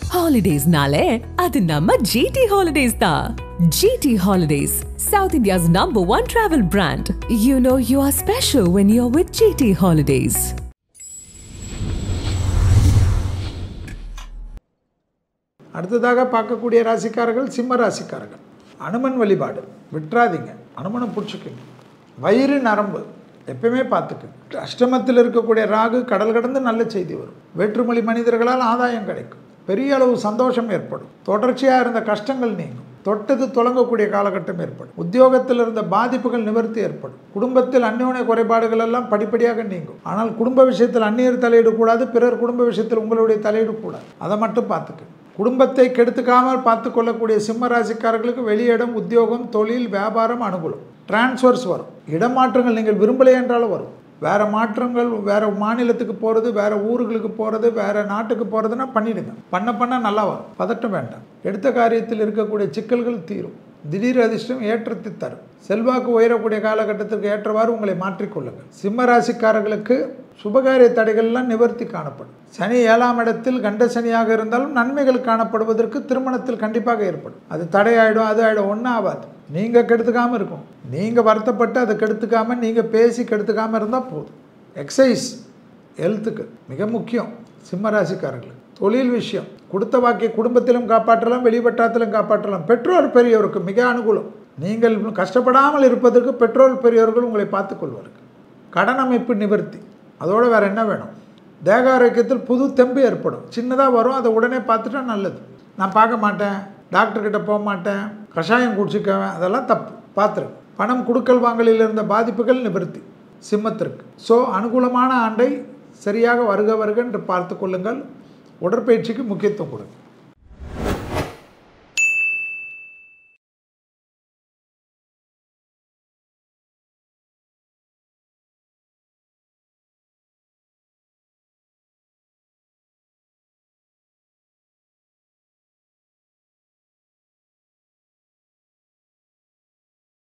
ஹாலிடேஸ்னாலே அது நம்ம ஜிடி ஹாலிடேஸ் தான் GT holidays south India's number one travel brand you know you are special when you are with GT holidays அடுத்ததாக பார்க்கக்கூடிய ராசிக்காரர்கள் சிம்ம ராசிக்காரர்கள் அனுமன் வழிபாடு விட்டுறாதீங்க அனுமனை பிடிச்சிக்குங்க வயிறு நரம்பு எப்பயுமே பார்த்துக்குங்க அஷ்டமத்தில் இருக்கக்கூடிய ராகு கடல் கடந்து நல்ல செய்தி வரும் வேற்றுமொழி மனிதர்களால் ஆதாயம் கிடைக்கும் பெரிய அளவு சந்தோஷம் ஏற்படும் தொடர்ச்சியாக இருந்த கஷ்டங்கள் நீங்கும் தொட்டது தொடங்கக்கூடிய காலகட்டம் ஏற்படும் உத்தியோகத்தில் இருந்த பாதிப்புகள் நிவர்த்தி ஏற்படும் குடும்பத்தில் அந்யோன்ய குறைபாடுகள் எல்லாம் படிப்படியாக நீங்கும் ஆனால் குடும்ப விஷயத்தில் அந்நியர் தலையிட கூடாது பிறர் குடும்ப விஷயத்தில் உங்களுடைய தலையிட கூடாது அதை மட்டும் பார்த்துக்க குடும்பத்தை கெடுத்துக்காமல் பார்த்து கொள்ளக்கூடிய சிம்ம ராசிக்காரர்களுக்கு வெளியிடம் உத்தியோகம் தொழில் வியாபாரம் அனுகூலம் டிரான்ஸ்ஃபர்ஸ் வரும் இடமாற்றங்கள் நீங்கள் விரும்பலை என்றாலும் வரும் வேறு மாற்றங்கள் வேறு மாநிலத்துக்கு போகிறது வேறு ஊர்களுக்கு போகிறது வேறு நாட்டுக்கு போகிறதுனா பண்ணிடுங்க பண்ண பண்ண நல்லா வரும் பதட்டம் வேண்டாம் எடுத்த காரியத்தில் இருக்கக்கூடிய சிக்கல்கள் தீரும் திடீர் அதிர்ஷ்டம் ஏற்றத்தை தரும் செல்வாக்கு உயரக்கூடிய காலகட்டத்திற்கு ஏற்றவாறு உங்களை மாற்றிக்கொள்ளுங்கள் சிம்ம ராசிக்காரர்களுக்கு சுபகாரிய தடைகள்லாம் நிவர்த்தி காணப்படும் சனி ஏழாம் இடத்தில் கண்ட சனியாக இருந்தாலும் நன்மைகள் காணப்படுவதற்கு திருமணத்தில் கண்டிப்பாக ஏற்படும் அது தடையாயிடும் அது ஆகிடும் ஒன்றும் ஆகாது நீங்கள் கெடுத்துக்காமல் இருக்கும் நீங்கள் வருத்தப்பட்டு அதை கெடுத்துக்காமல் நீங்கள் பேசி கெடுத்துக்காமல் இருந்தால் போதும் எக்ஸசைஸ் ஹெல்த்துக்கு மிக முக்கியம் சிம்ம ராசிக்காரர்களுக்கு தொழில் விஷயம் கொடுத்த வாக்கிய குடும்பத்திலும் காப்பாற்றலாம் வெளிவட்டாரத்திலும் காப்பாற்றலாம் பெற்றோர் பெரியவருக்கு மிக அனுகூலம் நீங்கள் கஷ்டப்படாமல் இருப்பதற்கு பெற்றோர் பெரியவர்கள் உங்களை பார்த்துக்கொள்வார்கள் கடன் அமைப்பு நிவர்த்தி அதோடு வேறு என்ன வேணும் தேக ஆரோக்கியத்தில் புது தெம்பு ஏற்படும் சின்னதாக வரும் அதை உடனே பார்த்துட்டா நல்லது நான் பார்க்க மாட்டேன் டாக்டர்கிட்ட போக மாட்டேன் கஷாயம் குடிச்சிக்குவேன் அதெல்லாம் தப்பு பார்த்துருங்க பணம் கொடுக்கல் வாங்கலில் இருந்த பாதிப்புகள் நிவர்த்தி சிம்மத்திற்கு ஸோ அனுகூலமான ஆண்டை சரியாக வருக வருக என்று பார்த்து கொள்ளுங்கள் உடற்பயிற்சிக்கு முக்கியத்துவம் கொடுங்க